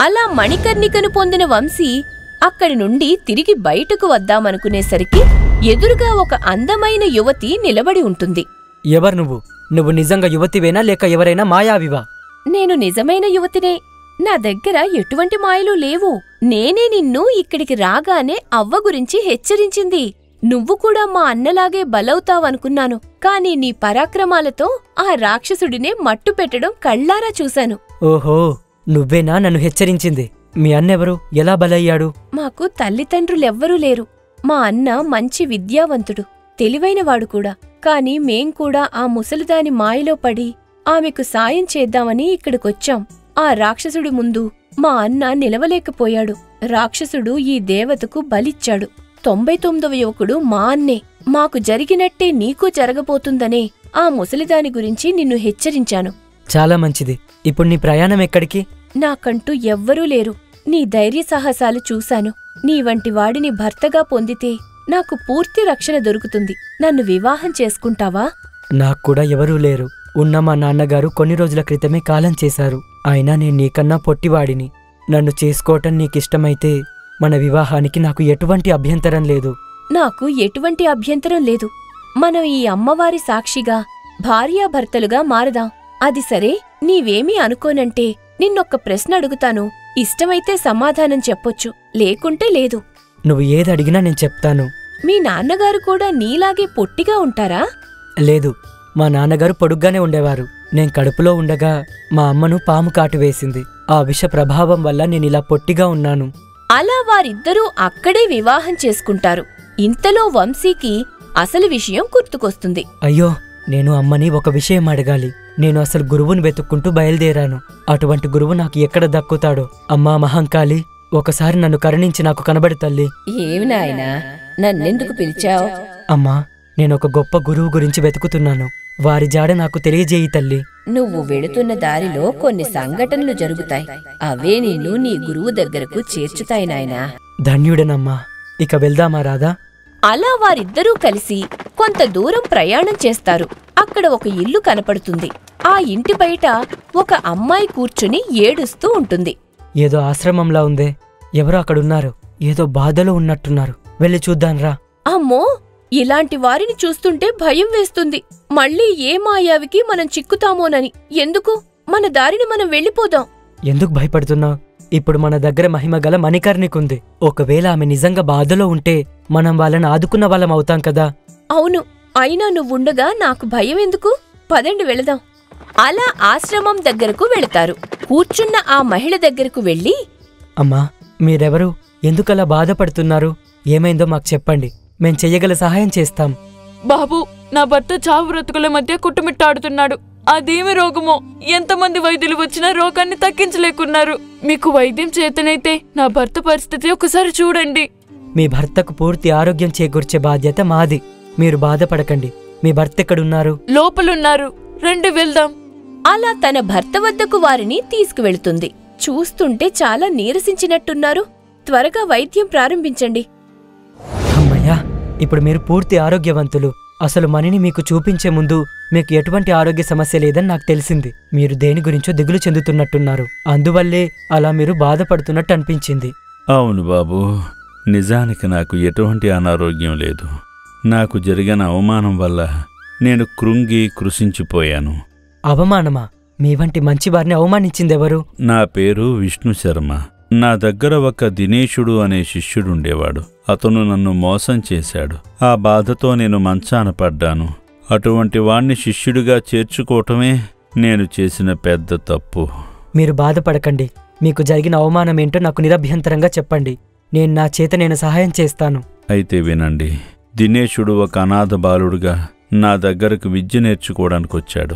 అలా మణికర్ణికను పొందిన వంశీ అక్కడి నుండి తిరిగి బయటకు వద్దామనుకునేసరికి ఎదురుగా ఒక అందమైన యువతి నిలబడి ఉంటుంది ఎవరు నువ్వు నువ్వు నిజంగా యువతివేనా లేక ఎవరైనా మాయావివా నేను నిజమైన యువతినే నా దగ్గర ఎటువంటి మాయలు లేవు నేనే నిన్ను ఇక్కడికి రాగానే అవ్వ గురించి హెచ్చరించింది నువ్వు కూడా మా అన్నలాగే బలవుతావనుకున్నాను కాని నీ పరాక్రమాలతో ఆ రాక్షసుడినే మట్టు పెట్టడం కళ్ళారా చూశాను ఓహో నువ్వేనా నన్ను హెచ్చరించింది మీ అన్నెవరు ఎలా బలయ్యాడు మాకు తల్లిదండ్రులెవ్వరూ లేరు మా అన్న మంచి విద్యావంతుడు తెలివైనవాడు కూడా కాని మేం కూడా ఆ ముసలిదాని మాయలో పడి ఆమెకు సాయం చేద్దామని ఇక్కడికొచ్చాం ఆ రాక్షసుడి ముందు మా అన్న నిలవలేకపోయాడు రాక్షసుడు ఈ దేవతకు బలిచ్చాడు తొంభై తొమ్మిదవ యువకుడు మా అన్నే మాకు జరిగినట్టే నీకు జరగబోతుందనే ఆ ముసలిదాని గురించి నిన్ను హెచ్చరించాను చాలా మంచిది ఇప్పుడు నీ ప్రయాణం ఎక్కడికి నాకంటూ ఎవ్వరూ లేరు నీ ధైర్య సాహసాలు చూశాను నీ వంటి వాడిని భర్తగా పొందితే నాకు పూర్తి రక్షణ దొరుకుతుంది నన్ను వివాహం చేసుకుంటావా నాకు కూడా ఎవరూ లేరు ఉన్న మా నాన్నగారు కొన్ని రోజుల క్రితమే కాలం చేశారు అయినా నేను నీకన్నా పొట్టివాడిని నన్ను చేసుకోవటం నీకిష్టమైతే మన వివాహానికి నాకు ఎటువంటి అభ్యంతరం లేదు నాకు ఎటువంటి అభ్యంతరం లేదు మనం ఈ అమ్మవారి సాక్షిగా భార్యాభర్తలుగా మారదాం అది సరే నీవేమీ అనుకోనంటే నిన్నొక్క ప్రశ్న అడుగుతాను ఇష్టమైతే సమాధానం చెప్పొచ్చు లేకుంటే లేదు నువ్వు ఏది అడిగినా నేను చెప్తాను మీ నాన్నగారు కూడా నీలాగే పొట్టిగా ఉంటారా లేదు మా నాన్నగారు పొడుగ్గానే ఉండేవారు నేను కడుపులో ఉండగా మా అమ్మను పాము కాటు వేసింది ఆ విష ప్రభావం వల్ల నేను ఇలా పొట్టిగా ఉన్నాను అలా వారిద్దరూ అక్కడే వివాహం చేసుకుంటారు ఇంతలో వంశీకి అసలు విషయం గుర్తుకొస్తుంది అయ్యో నేను అమ్మని ఒక విషయం అడగాలి నేను అసలు గురువుని వెతుక్కుంటూ బయలుదేరాను అటువంటి గురువు నాకు ఎక్కడ దక్కుతాడో అమ్మా మహంకాళి ఒకసారి నన్ను కరుణించి నాకు కనబడి తల్లి ఏమి నాయనా నన్నెందుకు పిలిచావు అమ్మా నేను ఒక గొప్ప గురువు గురించి వెతుకుతున్నాను వారి జాడ నాకు తెలియజేయి తల్లి నువ్వు వెళుతున్న దారిలో కొన్ని సంఘటనలు జరుగుతాయి అవే నిన్ను నీ గురువు దగ్గరకు చేర్చుతాయి నాయనా ధన్యుడనమ్మా ఇక వెళ్దామా రాధా అలా వారిద్దరూ కలిసి కొంత దూరం ప్రయాణం చేస్తారు అక్కడ ఒక ఇల్లు కనపడుతుంది ఆ ఇంటి బయట ఒక అమ్మాయి కూర్చుని ఏడుస్తూ ఉంటుంది ఏదో ఆశ్రమంలా ఉందే ఎవరో అక్కడున్నారు ఏదో బాధలో ఉన్నట్టున్నారు వెళ్ళి చూద్దాంరా అమ్మో ఇలాంటి వారిని చూస్తుంటే భయం వేస్తుంది మళ్ళీ ఏ మాయావికి మనం చిక్కుతామోనని ఎందుకు మన దారిని మనం వెళ్ళిపోదాం ఎందుకు భయపడుతున్నావు ఇప్పుడు మన దగ్గర మహిమ గల మణికర్ణికుంది ఒకవేళ ఆమె నిజంగా బాధలో ఉంటే మనం వాళ్ళని ఆదుకున్న వాళ్ళం అవుతాం కదా అవును అయినా నువ్వుండగా నాకు భయం ఎందుకు పదండి వెళదాం అలా ఆశ్రమం దగ్గరకు వెళతారు కూర్చున్న ఆ మహిళ దగ్గరకు వెళ్ళి అమ్మా మీరెవరు ఎందుకలా బాధపడుతున్నారు ఏమైందో మాకు చెప్పండి మేం చెయ్యగల సహాయం చేస్తాం బాబు నా భర్త చావు బ్రతుకుల మధ్య కుట్టుమిట్టాడుతున్నాడు అదేమి రోగమో ఎంతమంది వైద్యులు వచ్చినా రోగాన్ని తగ్గించలేకున్నారు మీకు వైద్యం చేతనైతే నా భర్త పరిస్థితి ఒకసారి చూడండి మీ భర్తకు పూర్తి ఆరోగ్యం చేకూర్చే బాధ్యత మాది మీరు బాధపడకండి మీ భర్త ఎక్కడున్నారు లోపలున్నారు రండి వెళ్దాం అలా తన భర్త వద్దకు వారిని తీసుకువెళుతుంది చూస్తుంటే చాలా నీరసించినట్టున్నారు త్వరగా వైద్యం ప్రారంభించండి అమ్మయ్యా ఇప్పుడు మీరు పూర్తి ఆరోగ్యవంతులు అసలు మణిని మీకు చూపించే ముందు మీకు ఎటువంటి ఆరోగ్య సమస్య లేదని నాకు తెలిసింది మీరు దేని గురించో దిగులు చెందుతున్నట్టున్నారు అందువల్లే అలా మీరు బాధపడుతున్నట్టు అనిపించింది అవును బాబు నిజానికి నాకు ఎటువంటి అనారోగ్యం లేదు నాకు జరిగిన అవమానం వల్ల నేను కృంగి కృషించిపోయాను అవమానమా మీ వంటి మంచివారిని అవమానించిందెవరు నా పేరు విష్ణు శర్మ నా దగ్గర ఒక దినేశుడు అనే శిష్యుడుండేవాడు అతను నన్ను మోసం చేశాడు ఆ బాధతో నేను మంచాన పడ్డాను అటువంటి వాణ్ణి శిష్యుడిగా చేర్చుకోవటమే నేను చేసిన పెద్ద తప్పు మీరు బాధపడకండి మీకు జరిగిన అవమానం ఏంటో నాకు నిరభ్యంతరంగా చెప్పండి నేను నా చేత నేను సహాయం చేస్తాను అయితే వినండి దినేశుడు ఒక అనాథ బాలుడుగా నా దగ్గరకు విద్య నేర్చుకోవడానికి వచ్చాడు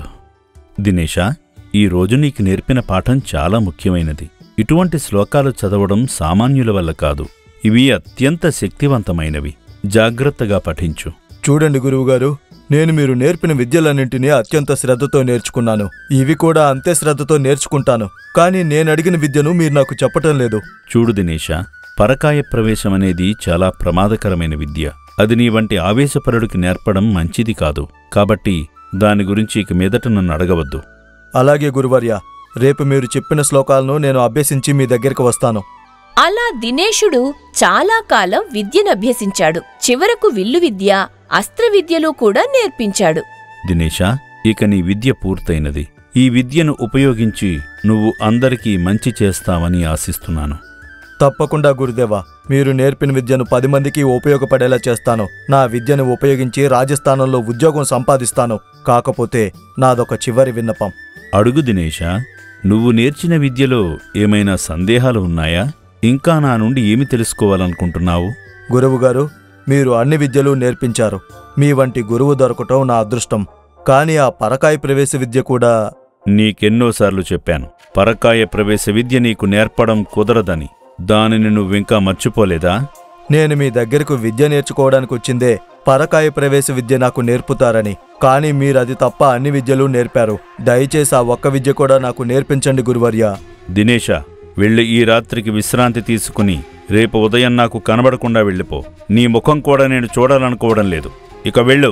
దినేశా ఈ రోజు నీకు నేర్పిన పాఠం చాలా ముఖ్యమైనది ఇటువంటి శ్లోకాలు చదవడం సామాన్యుల వల్ల కాదు ఇవి అత్యంత శక్తివంతమైనవి జాగ్రత్తగా పఠించు చూడండి గురువుగారు నేను మీరు నేర్పిన విద్యలన్నింటినీ అత్యంత శ్రద్ధతో నేర్చుకున్నాను ఇవి కూడా అంతే శ్రద్ధతో నేర్చుకుంటాను కానీ నేను అడిగిన విద్యను మీరు నాకు చెప్పటం లేదు చూడు దినేశ పరకాయ ప్రవేశం అనేది చాలా ప్రమాదకరమైన విద్య అది నీ వంటి ఆవేశపరుడికి నేర్పడం మంచిది కాదు కాబట్టి దాని గురించి ఇక మీదట నన్ను అడగవద్దు అలాగే గురువర్య రేపు మీరు చెప్పిన శ్లోకాలను నేను అభ్యసించి మీ దగ్గరికి వస్తాను అలా దినేశుడు చాలా కాలం విద్యనభ్యసించాడు చివరకు విల్లు విద్య అస్త్ర విద్యలు కూడా నేర్పించాడు దినేషా ఇక నీ విద్య పూర్తయినది ఈ విద్యను ఉపయోగించి నువ్వు అందరికీ మంచి చేస్తావని ఆశిస్తున్నాను తప్పకుండా గురుదేవా మీరు నేర్పిన విద్యను పది మందికి ఉపయోగపడేలా చేస్తాను నా విద్యను ఉపయోగించి రాజస్థానంలో ఉద్యోగం సంపాదిస్తాను కాకపోతే నాదొక చివరి విన్నపం అడుగు దినేషా నువ్వు నేర్చిన విద్యలో ఏమైనా సందేహాలు ఉన్నాయా ఇంకా నా నుండి ఏమి తెలుసుకోవాలనుకుంటున్నావు గురువుగారు మీరు అన్ని విద్యలు నేర్పించారు మీ వంటి గురువు దొరకటం నా అదృష్టం కానీ ఆ పరకాయ ప్రవేశ విద్య కూడా నీకెన్నోసార్లు చెప్పాను పరకాయ ప్రవేశ విద్య నీకు నేర్పడం కుదరదని దానిని నువ్వింకా మర్చిపోలేదా నేను మీ దగ్గరకు విద్య నేర్చుకోవడానికి వచ్చిందే పరకాయ ప్రవేశ విద్య నాకు నేర్పుతారని కానీ మీరు అది తప్ప అన్ని విద్యలు నేర్పారు దయచేసి ఆ ఒక్క విద్య కూడా నాకు నేర్పించండి గురువర్య దినేషా వెళ్ళి ఈ రాత్రికి విశ్రాంతి తీసుకుని రేపు ఉదయం నాకు కనబడకుండా వెళ్ళిపో నీ ముఖం కూడా నేను చూడాలనుకోవడం లేదు ఇక వెళ్ళు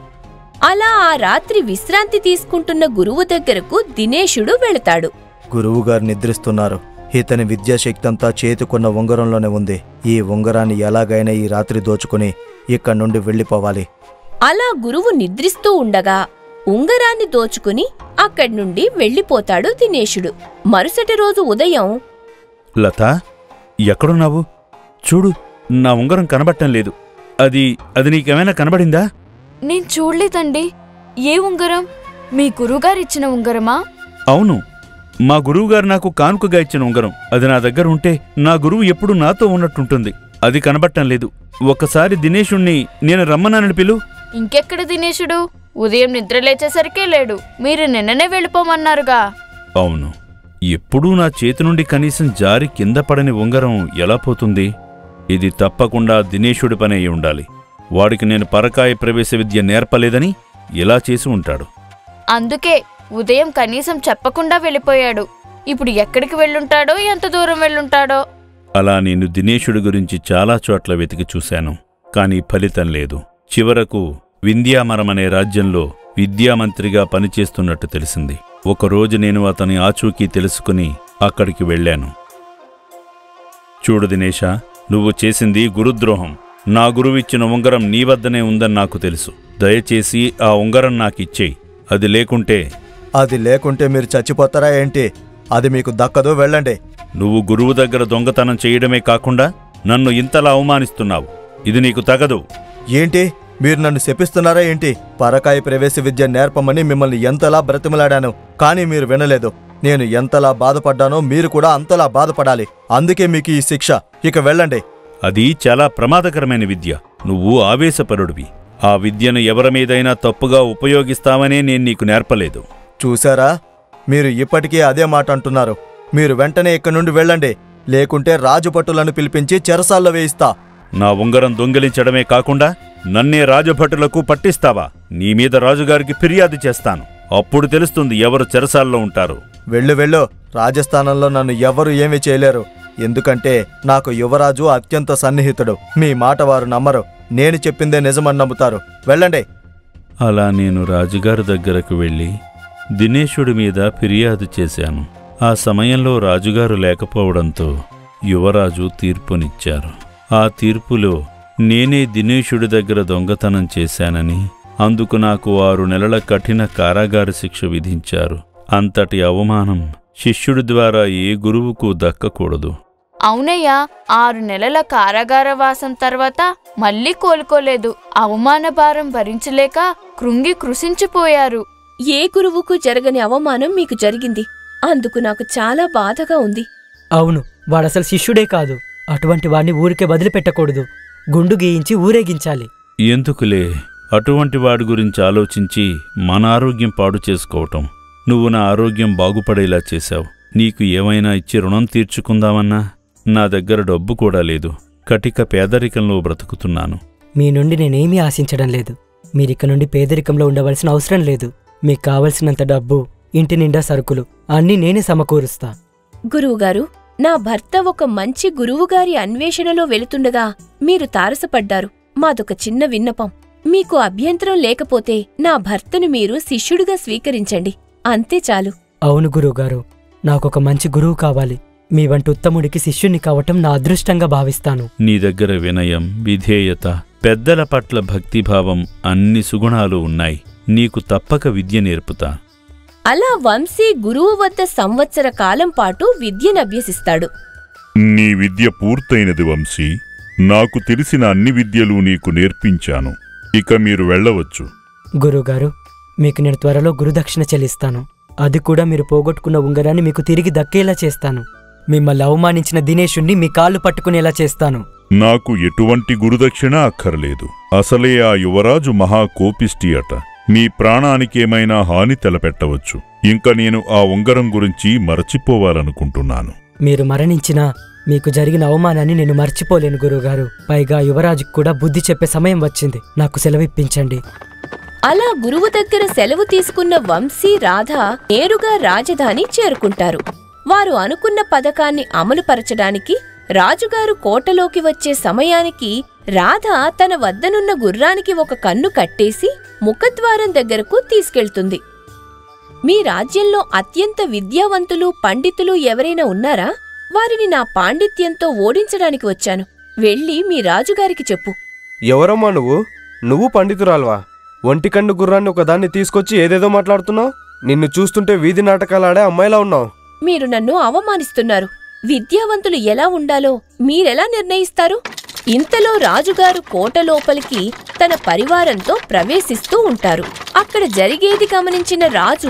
అలా ఆ రాత్రి విశ్రాంతి తీసుకుంటున్న గురువు దగ్గరకు దినేశుడు వెళతాడు గురువుగారు నిద్రిస్తున్నారు ఇతని విద్యాశక్తి అంతా చేతికున్న ఉంగరంలోనే ఉంది ఈ ఉంగరాన్ని ఎలాగైనా ఈ రాత్రి దోచుకుని ఇక్కడి నుండి వెళ్ళిపోవాలి అలా గురువు నిద్రిస్తూ ఉండగా ఉంగరాన్ని దోచుకుని అక్కడి నుండి వెళ్ళిపోతాడు దినేశుడు మరుసటి రోజు ఉదయం లత ఎక్కడున్నావు చూడు నా ఉంగరం కనబట్టం లేదు అది అది నీకేమైనా కనబడిందా నేను చూడలేదండి ఏ ఉంగరం మీ గురుగారిచ్చిన ఉంగరమా అవును మా గురువుగారు నాకు కానుకగా ఇచ్చిన ఉంగరం అది నా దగ్గర ఉంటే నా గురువు ఎప్పుడూ నాతో ఉన్నట్టుంటుంది అది కనబట్టం లేదు ఒకసారి దినేషుణ్ణి నేను రమ్మన్నానని పిలు ఇంకెక్కడ దినేశుడు ఉదయం నిద్ర లేచేసరికే లేడు మీరు నిన్ననే వెళ్ళిపోమన్నారుగా అవును ఎప్పుడూ నా చేతి నుండి కనీసం జారి కింద పడని ఉంగరం ఎలా పోతుంది ఇది తప్పకుండా దినేశుడి పని అయి ఉండాలి వాడికి నేను పరకాయ ప్రవేశ విద్య నేర్పలేదని ఇలా చేసి ఉంటాడు అందుకే ఉదయం కనీసం చెప్పకుండా వెళ్ళిపోయాడు ఇప్పుడు ఎక్కడికి వెళ్ళుంటాడో ఎంత దూరం వెళ్ళుంటాడో అలా నేను దినేశుడి గురించి చాలా చోట్ల వెతికి చూశాను కాని ఫలితం లేదు చివరకు వింధ్యామరం అనే రాజ్యంలో విద్యామంత్రిగా పనిచేస్తున్నట్టు తెలిసింది ఒకరోజు నేను అతని ఆచూకీ తెలుసుకుని అక్కడికి వెళ్ళాను చూడు దినేషా నువ్వు చేసింది గురుద్రోహం నా గురువిచ్చిన ఉంగరం నీ వద్దనే ఉందని నాకు తెలుసు దయచేసి ఆ ఉంగరం నాకిచ్చేయి అది లేకుంటే అది లేకుంటే మీరు చచ్చిపోతారా ఏంటి అది మీకు దక్కదు వెళ్ళండి నువ్వు గురువు దగ్గర దొంగతనం చేయడమే కాకుండా నన్ను ఇంతలా అవమానిస్తున్నావు ఇది నీకు తగదు ఏంటి మీరు నన్ను శపిస్తున్నారా ఏంటి పరకాయ ప్రవేశ విద్య నేర్పమని మిమ్మల్ని ఎంతలా బ్రతిమలాడాను కానీ మీరు వినలేదు నేను ఎంతలా బాధపడ్డానో మీరు కూడా అంతలా బాధపడాలి అందుకే మీకు ఈ శిక్ష ఇక వెళ్ళండి అది చాలా ప్రమాదకరమైన విద్య నువ్వు ఆవేశపరుడివి ఆ విద్యను ఎవరి మీదైనా తప్పుగా ఉపయోగిస్తావనే నేను నీకు నేర్పలేదు చూశారా మీరు ఇప్పటికీ అదే మాట అంటున్నారు మీరు వెంటనే ఇక్కడి నుండి వెళ్ళండి లేకుంటే రాజుపట్టులను పిలిపించి చెరసాల్లో వేయిస్తా నా ఉంగరం దొంగిలించడమే కాకుండా నన్నే రాజభటులకు పట్టిస్తావా నీ మీద రాజుగారికి ఫిర్యాదు చేస్తాను అప్పుడు తెలుస్తుంది ఎవరు చెరసాల్లో ఉంటారు వెళ్ళు వెళ్ళు రాజస్థానంలో నన్ను ఎవరు ఏమీ చేయలేరు ఎందుకంటే నాకు యువరాజు అత్యంత సన్నిహితుడు మీ మాట వారు నమ్మరు నేను చెప్పిందే నిజమని నమ్ముతారు వెళ్ళండి అలా నేను రాజుగారి దగ్గరకు వెళ్ళి దినేశుడి మీద ఫిర్యాదు చేశాను ఆ సమయంలో రాజుగారు లేకపోవడంతో యువరాజు తీర్పునిచ్చారు ఆ తీర్పులో నేనే దినేశుడి దగ్గర దొంగతనం చేశానని అందుకు నాకు ఆరు నెలల కఠిన కారాగార శిక్ష విధించారు అంతటి అవమానం శిష్యుడి ద్వారా ఏ గురువుకు దక్కకూడదు అవునయ్యా ఆరు నెలల కారాగార వాసం తర్వాత మళ్ళీ కోలుకోలేదు అవమాన భారం భరించలేక కృంగి కృషించిపోయారు ఏ గురువుకు జరగని అవమానం మీకు జరిగింది అందుకు నాకు చాలా బాధగా ఉంది అవును వాడసలు శిష్యుడే కాదు అటువంటి వాణ్ణి ఊరికే వదిలిపెట్టకూడదు గుండు గీయించి ఊరేగించాలి ఎందుకులే అటువంటి వాడి గురించి ఆలోచించి మన ఆరోగ్యం పాడు చేసుకోవటం నువ్వు నా ఆరోగ్యం బాగుపడేలా చేశావు నీకు ఏమైనా ఇచ్చి రుణం తీర్చుకుందామన్నా నా దగ్గర డబ్బు కూడా లేదు కటిక పేదరికంలో బ్రతుకుతున్నాను మీ నుండి నేనేమీ ఆశించడం లేదు మీరిక నుండి పేదరికంలో ఉండవలసిన అవసరం లేదు మీకు కావలసినంత డబ్బు ఇంటి నిండా సరుకులు అన్నీ నేనే సమకూరుస్తా గురువుగారు నా భర్త ఒక మంచి గురువుగారి అన్వేషణలో వెళుతుండగా మీరు తారసపడ్డారు మాదొక చిన్న విన్నపం మీకు అభ్యంతరం లేకపోతే నా భర్తను మీరు శిష్యుడిగా స్వీకరించండి అంతే చాలు అవును గురువుగారు నాకొక మంచి గురువు కావాలి మీ వంటి ఉత్తముడికి శిష్యుని కావటం నా అదృష్టంగా భావిస్తాను నీ దగ్గర వినయం విధేయత పెద్దల పట్ల భక్తిభావం అన్ని సుగుణాలు ఉన్నాయి నీకు తప్పక విద్య నేర్పుతా అలా వంశీ గురువు వద్ద సంవత్సర కాలం పాటు విద్యనభ్యసిస్తాడు నీ విద్య పూర్తయినది వంశీ నాకు తెలిసిన అన్ని విద్యలు నీకు నేర్పించాను ఇక మీరు వెళ్ళవచ్చు గురువుగారు మీకు నేను త్వరలో గురుదక్షిణ చెల్లిస్తాను అది కూడా మీరు పోగొట్టుకున్న ఉంగరాన్ని మీకు తిరిగి దక్కేలా చేస్తాను మిమ్మల్ని అవమానించిన దినేషుణ్ణి మీ కాళ్ళు పట్టుకునేలా చేస్తాను నాకు ఎటువంటి గురుదక్షిణ అక్కర్లేదు అసలే ఆ యువరాజు మహా కోపిష్టి అట మీ ప్రాణానికేమైనా హాని తలపెట్టవచ్చు ఇంక నేను ఆ ఉంగరం గురించి మరచిపోవాలనుకుంటున్నాను మీరు మరణించినా మీకు జరిగిన అవమానాన్ని నేను మర్చిపోలేను గురువుగారు పైగా యువరాజుకు కూడా బుద్ధి చెప్పే సమయం వచ్చింది నాకు సెలవిప్పించండి అలా గురువు దగ్గర సెలవు తీసుకున్న వంశీ రాధ నేరుగా రాజధాని చేరుకుంటారు వారు అనుకున్న పథకాన్ని అమలుపరచడానికి రాజుగారు కోటలోకి వచ్చే సమయానికి రాధ తన వద్దనున్న గుర్రానికి ఒక కన్ను కట్టేసి ముఖద్వారం దగ్గరకు తీసుకెళ్తుంది మీ రాజ్యంలో అత్యంత విద్యావంతులు పండితులు ఎవరైనా ఉన్నారా వారిని నా పాండిత్యంతో ఓడించడానికి వచ్చాను వెళ్ళి మీ రాజుగారికి చెప్పు ఎవరమ్మా నువ్వు నువ్వు పండితురాల్వా ఒంటికండు గుర్రాన్ని ఒకదాన్ని తీసుకొచ్చి ఏదేదో మాట్లాడుతున్నావు నిన్ను చూస్తుంటే వీధి నాటకాలాడే అమ్మాయిలా ఉన్నావు మీరు నన్ను అవమానిస్తున్నారు విద్యావంతులు ఎలా ఉండాలో మీరెలా నిర్ణయిస్తారు ఇంతలో రాజుగారు కోట లోపలికి తన పరివారంతో ప్రవేశిస్తూ ఉంటారు అక్కడ జరిగేది గమనించిన రాజు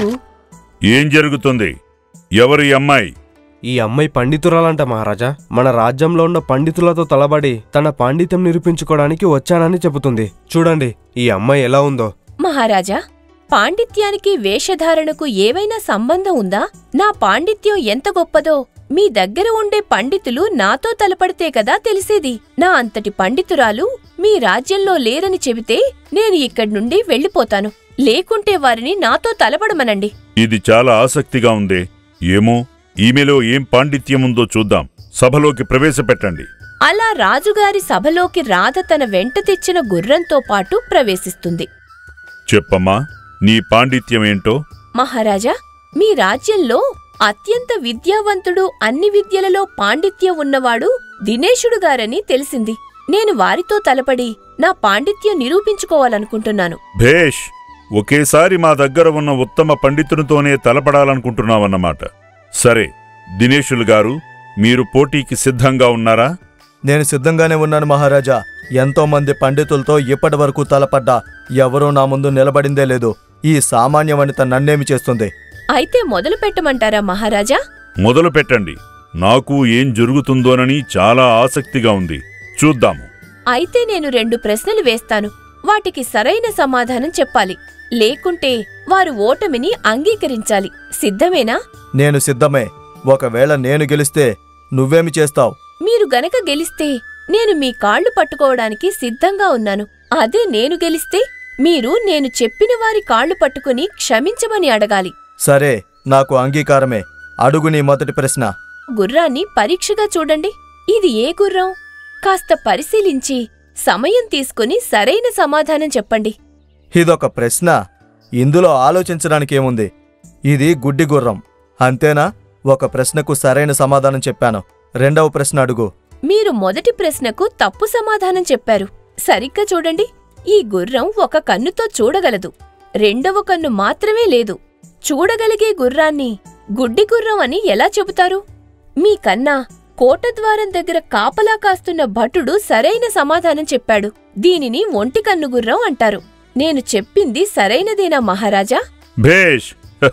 ఏం జరుగుతుంది ఎవరు ఈ అమ్మాయి ఈ అమ్మాయి పండితురాలంట మహారాజా మన రాజ్యంలో ఉన్న పండితులతో తలబడి తన పాండిత్యం నిరూపించుకోవడానికి వచ్చానని చెబుతుంది చూడండి ఈ అమ్మాయి ఎలా ఉందో మహారాజా పాండిత్యానికి వేషధారణకు ఏవైనా సంబంధం ఉందా నా పాండిత్యం ఎంత గొప్పదో మీ దగ్గర ఉండే పండితులు నాతో తలపడితే కదా తెలిసేది నా అంతటి పండితురాలు మీ రాజ్యంలో లేరని చెబితే నేను ఇక్కడి నుండి వెళ్ళిపోతాను లేకుంటే వారిని నాతో తలపడమనండి ఇది చాలా ఆసక్తిగా ఉందే ఏమో ఈమెలో ఏం పాండిత్యం ఉందో చూద్దాం సభలోకి ప్రవేశపెట్టండి అలా రాజుగారి సభలోకి రాధ తన వెంట తెచ్చిన గుర్రంతో పాటు ప్రవేశిస్తుంది చెప్పమ్మా నీ పాండిత్యమేంటో మహారాజా మీ రాజ్యంలో అత్యంత విద్యావంతుడు అన్ని విద్యలలో పాండిత్యం ఉన్నవాడు దినేశుడు గారని తెలిసింది నేను వారితో తలపడి నా పాండిత్యం నిరూపించుకోవాలనుకుంటున్నాను భేష్ ఒకేసారి మా దగ్గర ఉన్న ఉత్తమ పండితునితోనే తలపడాలనుకుంటున్నావన్నమాట సరే దినేషులు గారు మీరు పోటీకి సిద్ధంగా ఉన్నారా నేను సిద్ధంగానే ఉన్నాను మహారాజా ఎంతో మంది పండితులతో ఇప్పటి వరకు తలపడ్డా ఎవరూ నా ముందు నిలబడిందే లేదు ఈ సామాన్య వనిత నన్నేమి చేస్తుంది అయితే మొదలు పెట్టమంటారా మహారాజా మొదలు పెట్టండి నాకు ఏం జరుగుతుందోనని చాలా ఆసక్తిగా ఉంది చూద్దాము అయితే నేను రెండు ప్రశ్నలు వేస్తాను వాటికి సరైన సమాధానం చెప్పాలి లేకుంటే వారు ఓటమిని అంగీకరించాలి సిద్ధమేనా నేను సిద్ధమే ఒకవేళ నేను గెలిస్తే నువ్వేమి చేస్తావు మీరు గనక గెలిస్తే నేను మీ కాళ్ళు పట్టుకోవడానికి సిద్ధంగా ఉన్నాను అదే నేను గెలిస్తే మీరు నేను చెప్పిన వారి కాళ్ళు పట్టుకుని క్షమించమని అడగాలి సరే నాకు అంగీకారమే అడుగు నీ మొదటి ప్రశ్న గుర్రాన్ని పరీక్షగా చూడండి ఇది ఏ గుర్రం కాస్త పరిశీలించి సమయం తీసుకుని సరైన సమాధానం చెప్పండి ఇదొక ప్రశ్న ఇందులో ఆలోచించడానికేముంది ఇది గుడ్డి గుర్రం అంతేనా ఒక ప్రశ్నకు సరైన సమాధానం చెప్పాను రెండవ ప్రశ్న అడుగు మీరు మొదటి ప్రశ్నకు తప్పు సమాధానం చెప్పారు సరిగ్గా చూడండి ఈ గుర్రం ఒక కన్నుతో చూడగలదు రెండవ కన్ను మాత్రమే లేదు చూడగలిగే గుర్రాన్ని గుడ్డి గుర్రం అని ఎలా చెబుతారు మీ కన్నా కోటద్వారం దగ్గర కాపలా కాస్తున్న భటుడు సరైన సమాధానం చెప్పాడు దీనిని ఒంటి కన్ను గుర్రం అంటారు నేను చెప్పింది సరైనదేనా మహారాజా భేష్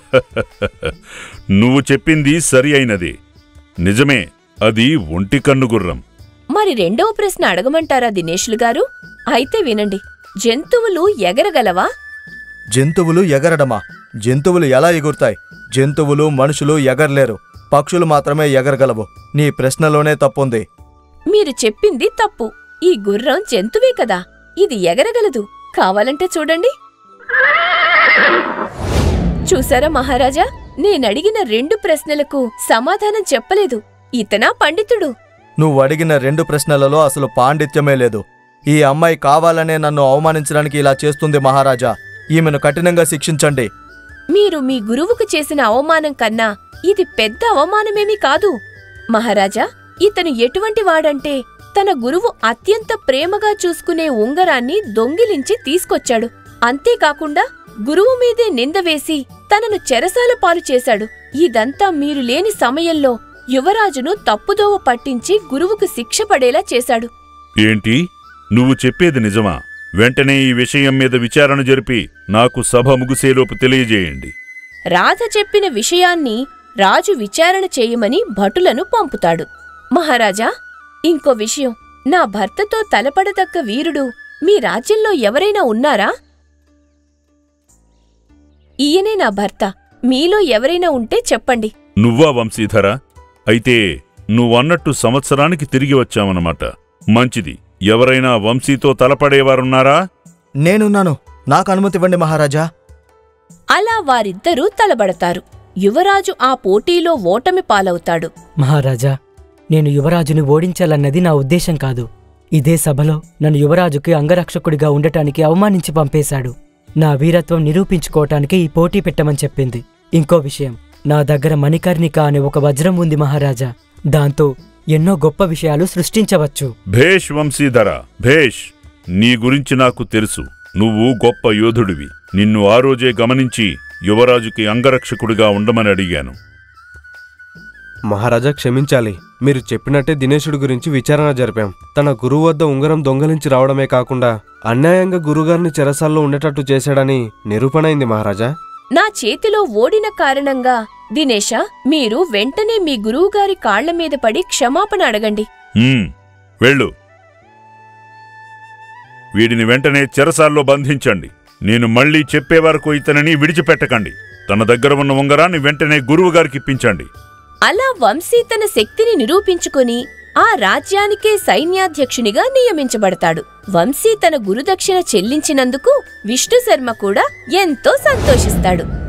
నువ్వు చెప్పింది సరి అయినది నిజమే అది ఒంటి కన్ను గుర్రం మరి రెండవ ప్రశ్న అడగమంటారా దినేష్లు గారు అయితే వినండి జంతువులు ఎగరగలవా జంతువులు ఎగరడమా జంతువులు ఎలా ఎగురుతాయి జంతువులు మనుషులు ఎగరలేరు పక్షులు మాత్రమే ఎగరగలవు నీ ప్రశ్నలోనే తప్పుంది మీరు చెప్పింది తప్పు ఈ గుర్రం జంతువే కదా ఇది ఎగరగలదు కావాలంటే చూడండి చూసారా మహారాజా నేనడిగిన రెండు ప్రశ్నలకు సమాధానం చెప్పలేదు ఇతనా పండితుడు నువ్వు అడిగిన రెండు ప్రశ్నలలో అసలు పాండిత్యమే లేదు ఈ అమ్మాయి కావాలనే నన్ను అవమానించడానికి ఇలా చేస్తుంది మహారాజా ఈమెను కఠినంగా శిక్షించండి మీరు మీ గురువుకు చేసిన అవమానం కన్నా ఇది పెద్ద అవమానమేమీ కాదు మహారాజా ఇతను ఎటువంటి వాడంటే తన గురువు అత్యంత ప్రేమగా చూసుకునే ఉంగరాన్ని దొంగిలించి తీసుకొచ్చాడు అంతేకాకుండా గురువు మీదే నింద వేసి తనను చెరసాల పాలు చేశాడు ఇదంతా మీరు లేని సమయంలో యువరాజును తప్పుదోవ పట్టించి గురువుకు శిక్ష పడేలా చేశాడు ఏంటి నువ్వు చెప్పేది నిజమా వెంటనే ఈ విషయం మీద విచారణ జరిపి నాకు సభ ముగిసేలోపు తెలియజేయండి రాధ చెప్పిన విషయాన్ని రాజు విచారణ చేయమని భటులను పంపుతాడు మహారాజా ఇంకో విషయం నా భర్తతో తలపడదక్క వీరుడు మీ రాజ్యంలో ఎవరైనా ఉన్నారా ఈయనే నా భర్త మీలో ఎవరైనా ఉంటే చెప్పండి నువ్వా వంశీధర అయితే నువ్వన్నట్టు సంవత్సరానికి తిరిగి వచ్చావన్నమాట మంచిది ఎవరైనా వంశీతో తలపడేవారున్నారా నేనున్నాను నాకు అనుమతి ఇవ్వండి మహారాజా అలా వారిద్దరూ తలబడతారు యువరాజు ఆ పోటీలో ఓటమి పాలవుతాడు మహారాజా నేను యువరాజుని ఓడించాలన్నది నా ఉద్దేశం కాదు ఇదే సభలో నన్ను యువరాజుకి అంగరక్షకుడిగా ఉండటానికి అవమానించి పంపేశాడు నా వీరత్వం నిరూపించుకోవటానికి ఈ పోటీ పెట్టమని చెప్పింది ఇంకో విషయం నా దగ్గర మణికర్ణిక అనే ఒక వజ్రం ఉంది మహారాజా దాంతో ఎన్నో గొప్ప విషయాలు సృష్టించవచ్చు భేష్ వంశీధర భేష్ నీ గురించి నాకు తెలుసు నువ్వు గొప్ప యోధుడివి నిన్ను ఆ రోజే గమనించి యువరాజుకి అంగరక్షకుడిగా ఉండమని అడిగాను మహారాజా క్షమించాలి మీరు చెప్పినట్టే దినేశుడి గురించి విచారణ జరిపాం తన గురువు వద్ద ఉంగరం దొంగలించి రావడమే కాకుండా అన్యాయంగా గురుగారిని చెరసాల్లో ఉండేటట్టు చేశాడని నిరూపణైంది మహారాజా నా చేతిలో ఓడిన కారణంగా దినేష మీరు వెంటనే మీ గురువుగారి కాళ్ల మీద పడి క్షమాపణ అడగండి "ఉమ్, వెళ్ళు వీడిని వెంటనే చెరసాల్లో బంధించండి నేను మళ్ళీ చెప్పే వరకు ఇతనిని విడిచిపెట్టకండి తన దగ్గర ఉన్న ఉంగరాన్ని వెంటనే గురువుగారికి ఇప్పించండి అలా వంశీ తన శక్తిని నిరూపించుకొని ఆ రాజ్యానికే సైన్యాధ్యక్షునిగా నియమించబడతాడు వంశీ తన గురుదక్షిణ చెల్లించినందుకు విష్ణు శర్మ కూడా ఎంతో సంతోషిస్తాడు